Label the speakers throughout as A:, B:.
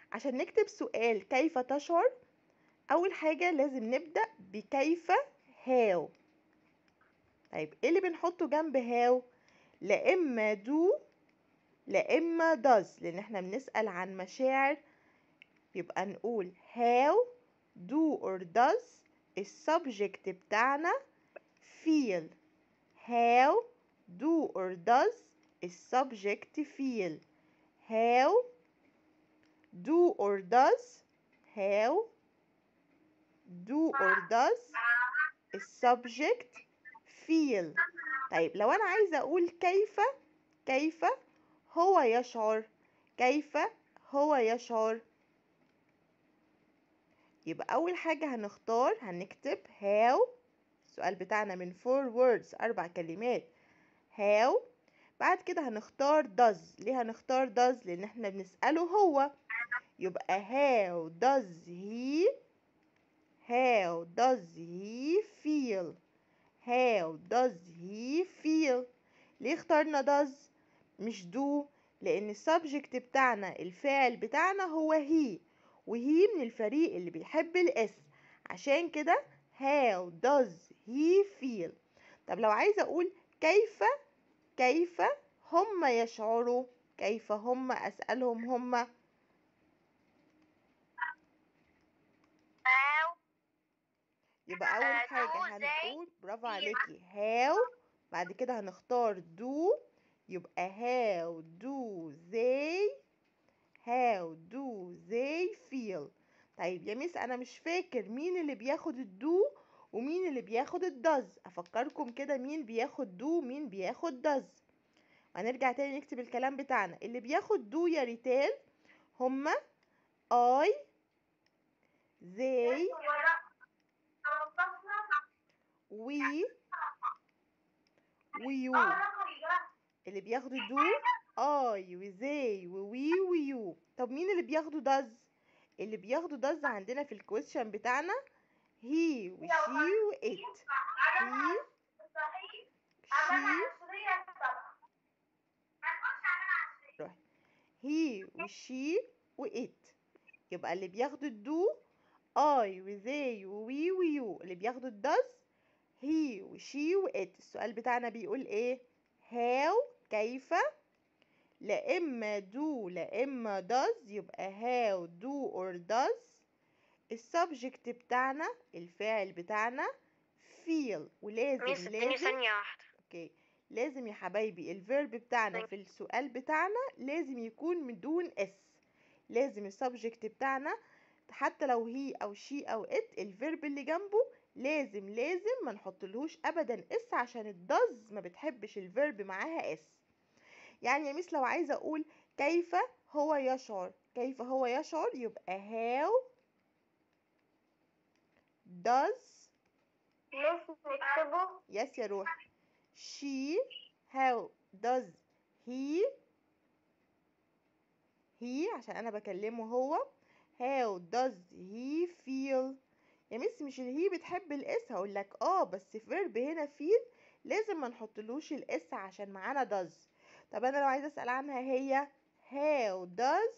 A: عشان نكتب سؤال كيف تشعر اول حاجه لازم نبدا بكيف هاو طيب ايه اللي بنحطه جنب هاو لا اما دو لا اما does لان احنا بنسال عن مشاعر يبقى نقول how do or does السبجكت بتاعنا feel how do or does السبجكت feel how do or does how do or does السبجكت feel طيب لو انا عايزه اقول كيف كيف هو يشعر كيف هو يشعر يبقى اول حاجه هنختار هنكتب how السؤال بتاعنا من four words اربع كلمات how بعد كده هنختار does ليه هنختار does لان احنا بنساله هو يبقى how does he how does he feel how does he feel ليه اخترنا does مش do لان السبجكت بتاعنا الفاعل بتاعنا هو he وهي من الفريق اللي بيحب الاس عشان كده how does he feel طب لو عايزه اقول كيف كيف هم يشعروا كيف هم اسالهم هم
B: how
A: يبقى اول
B: آه،
A: حاجه
B: do they
A: هنقول برافو عليكي how بعد كده هنختار do يبقى how do they how do they feel طيب يا ميس انا مش فاكر مين اللي بياخد الدو ومين اللي بياخد الدز افكركم كده مين بياخد دو ومين بياخد دز هنرجع تاني نكتب الكلام بتاعنا اللي بياخد دو يا ريتال هما I they we ويو اللي بياخدوا دو اي وزي ووي ويو طب مين اللي بياخدوا داز اللي بياخدوا داز عندنا في الكويشن بتاعنا هي وشي وات هي روح هي وشي وات يبقى اللي بياخدوا الدو اي وزي ووي ويو اللي بياخدوا الداز هي وشي وات السؤال بتاعنا بيقول ايه هاو كيف لا اما دو لا اما does يبقى how do or does السبجكت بتاعنا الفاعل بتاعنا feel ولازم
B: ميس اديني
A: لازم
B: ثانية واحدة
A: اوكي لازم يا حبايبي الفيرب بتاعنا في السؤال بتاعنا لازم يكون من دون اس لازم السبجكت بتاعنا حتى لو هي او شي او ات الفيرب اللي جنبه لازم لازم ما نحطلهوش ابدا اس عشان الدز ما بتحبش الفيرب معاها اس يعني يا ميس لو عايزه اقول كيف هو يشعر كيف هو يشعر يبقى how does
B: ميس نكتبه
A: يس يا روح she how does he he عشان انا بكلمه هو how does he feel يا ميس مش الهي بتحب الاس هقول لك اه بس فيرب هنا feel لازم ما نحطلوش الاس عشان معانا does طب انا لو عايزه اسال عنها هي how does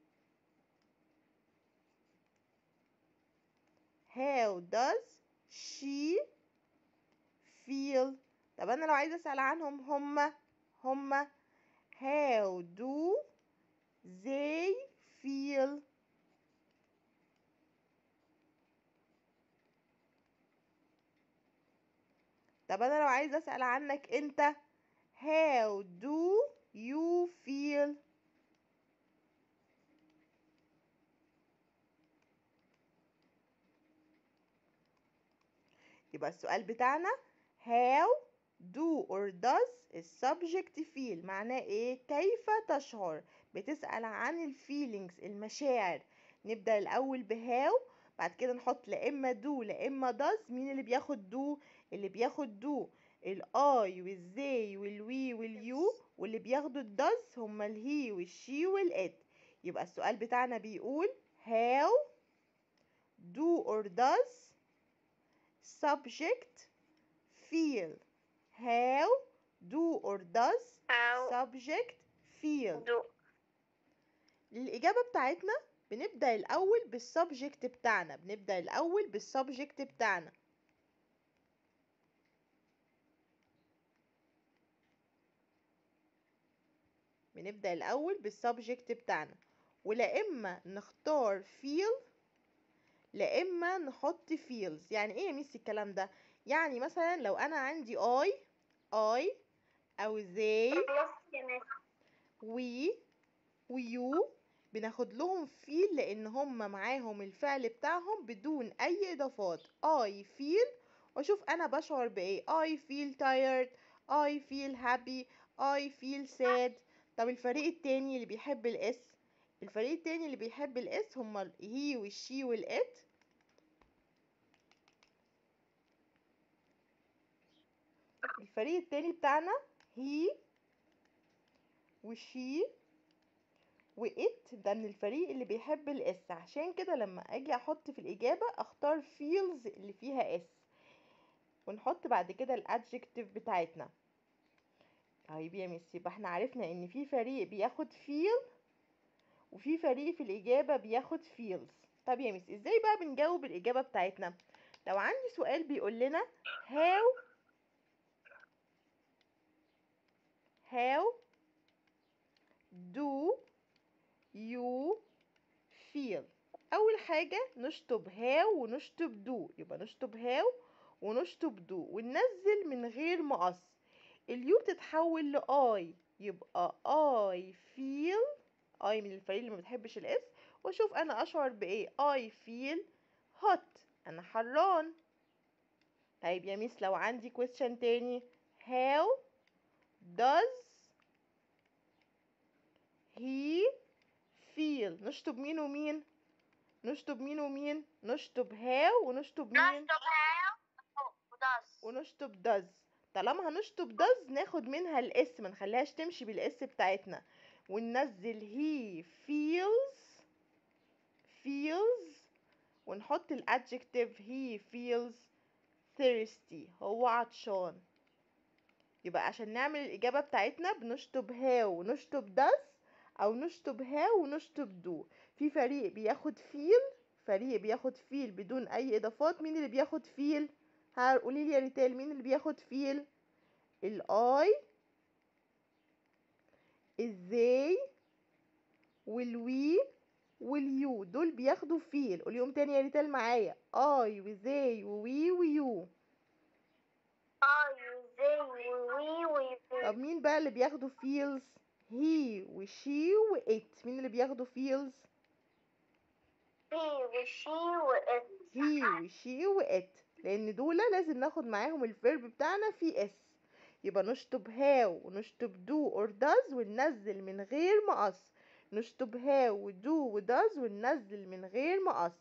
A: how does she feel طب انا لو عايزه اسال عنهم هما هما how do they feel طب انا لو عايزه اسال عنك انت how do you feel يبقى السؤال بتاعنا how do or does السبجكت feel معناه ايه كيف تشعر بتسأل عن الفيلينجز المشاعر نبدأ الأول بهاو بعد كده نحط لا إما do لا إما does مين اللي بياخد do اللي بياخد do الاي والزي والوي واليو واللي بياخدوا الداز هما الهي والشي والات يبقى السؤال بتاعنا بيقول how do or does subject feel how do or does
B: how
A: subject feel
B: do
A: الإجابة بتاعتنا بنبدأ الأول بالسبجكت بتاعنا بنبدأ الأول بالسبجكت بتاعنا بنبدأ الأول بالسبجكت بتاعنا ولا إما نختار feel لا إما نحط feels يعني إيه يا ميسي الكلام ده يعني مثلا لو أنا عندي I I أو they
B: خلصت يا مس
A: we ويو بناخد لهم فيل لان هم معاهم الفعل بتاعهم بدون اي اضافات I feel واشوف انا بشعر بايه I feel tired I feel happy I feel sad طب الفريق التاني اللي بيحب الاس الفريق التاني اللي بيحب الاس هم ال he والشي والات الفريق التاني بتاعنا he وشي وإت ده من الفريق اللي بيحب الاس عشان كده لما اجي احط في الاجابة اختار feels اللي فيها اس ونحط بعد كده الادجكتيف بتاعتنا طيب يا ميس يبقى احنا عرفنا ان في فريق بياخد feel وفي فريق في الاجابة بياخد feels طب يا ميس ازاي بقى بنجاوب الاجابة بتاعتنا لو عندي سؤال بيقول لنا how how do you feel اول حاجة نشطب how ونشطب do يبقى نشطب how ونشطب do وننزل من غير مقص اليو تتحول ل I يبقى I feel I من الفريق اللي ما بتحبش الاس واشوف انا اشعر بايه I feel hot انا حران طيب يا ميس لو عندي question تاني how does he feel نشطب مين ومين نشطب مين ومين نشطب how ونشطب مين
B: نشطب هاو وداس
A: ونشطب does طالما هنشطب does ناخد منها الاس ما نخليهاش تمشي بالاس بتاعتنا وننزل he feels feels ونحط الادجكتيف he feels thirsty هو عطشان يبقى عشان نعمل الإجابة بتاعتنا بنشطب how ونشطب does أو نشطب how ونشطب do في فريق بياخد feel فريق بياخد feel بدون أي إضافات مين اللي بياخد feel ها قولي لي يا ريتال مين اللي بياخد feel الآي الزي والوي واليو دول بياخدوا feel قوليهم تاني يا ريتال معايا I وزي ووي ويو
B: اي وزي ووي وي
A: طب مين بقى اللي بياخدوا feels he وشي وات مين اللي بياخدوا feels
B: هي وشي وات
A: he وشي وات لان دول لازم ناخد معاهم الفيرب بتاعنا في اس يبقى نشطب هاو ونشطب دو اور does وننزل من غير مقص نشطب هاو ودو وداز وننزل من غير مقص